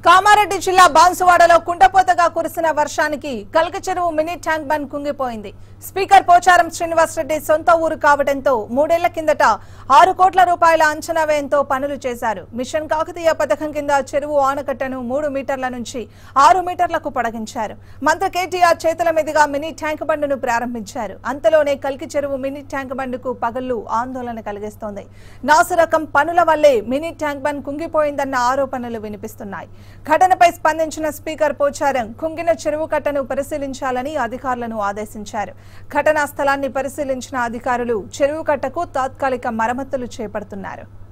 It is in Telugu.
కామారెడ్డి జిల్లా బాన్సువాడలో కుండపోతగా కురిసిన వర్షానికి కల్క చెరువు మినీ ట్యాంక్ బండ్ కుంగిపోయింది స్పీకర్ పోచారం శ్రీనివాసరెడ్డి సొంత ఊరు కావడంతో మూడేళ్ల కిందట ఆరు కోట్ల రూపాయల అంచనా వ్యయంతో పనులు చేశారు మిషన్ కాకతీయ పథకం కింద చెరువు ఆనకట్టను మూడు మీటర్ల నుంచి ఆరు మీటర్లకు పొడిగించారు మంత్రి కేటీఆర్ చేతుల మీదుగా మినీ ట్యాంక్ బండ్ను ప్రారంభించారు అంతలోనే కల్కి చెరువు మినీ ట్యాంక్ బండ్కు పగళ్లు ఆందోళన కలిగిస్తోంది నాసురకం పనుల వల్లే మినీ ట్యాంక్ బండ్ కుంగిపోయిందన్న ఆరోపణలు వినిపిస్తున్నాయి ఘటనపై స్పందించిన స్పీకర్ పోచారం కుంగిన చెరువు కట్టను పరిశీలించాలని అధికారులను ఆదేశించారు ఘటనా స్థలాన్ని పరిశీలించిన అధికారులు చెరువు కట్టకు తాత్కాలిక మరమ్మతులు చేపడుతున్నారు